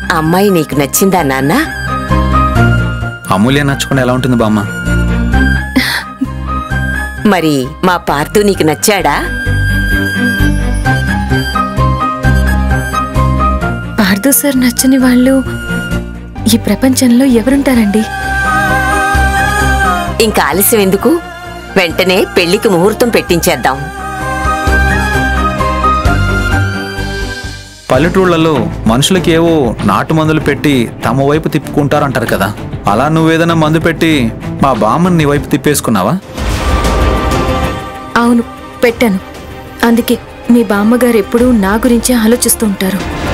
అమ్మాయి నీకు నచ్చిందా నాన్న అమూల్య నచ్చకుండా ఎలా ఉంటుంది బామ్మ మరి మా పార్థు నీకు నచ్చాడా పార్థు సార్ నచ్చని వాళ్ళు ఈ ప్రపంచంలో ఎవరుంటారండి ఇంకా ఆలస్యం ఎందుకు వెంటనే పెళ్లికి ముహూర్తం పెట్టించేద్దాం పల్లెటూళ్ళలో మనుషులకి ఏవో నాటు మందులు పెట్టి తమ వైపు తిప్పుకుంటారంటారు కదా అలా నువ్వేదైనా మందు పెట్టి మా బామ్మని నీ వైపు తిప్పేసుకున్నావా అవును పెట్టాను అందుకే మీ బామ్మగారు ఎప్పుడూ నా గురించే ఆలోచిస్తూ ఉంటారు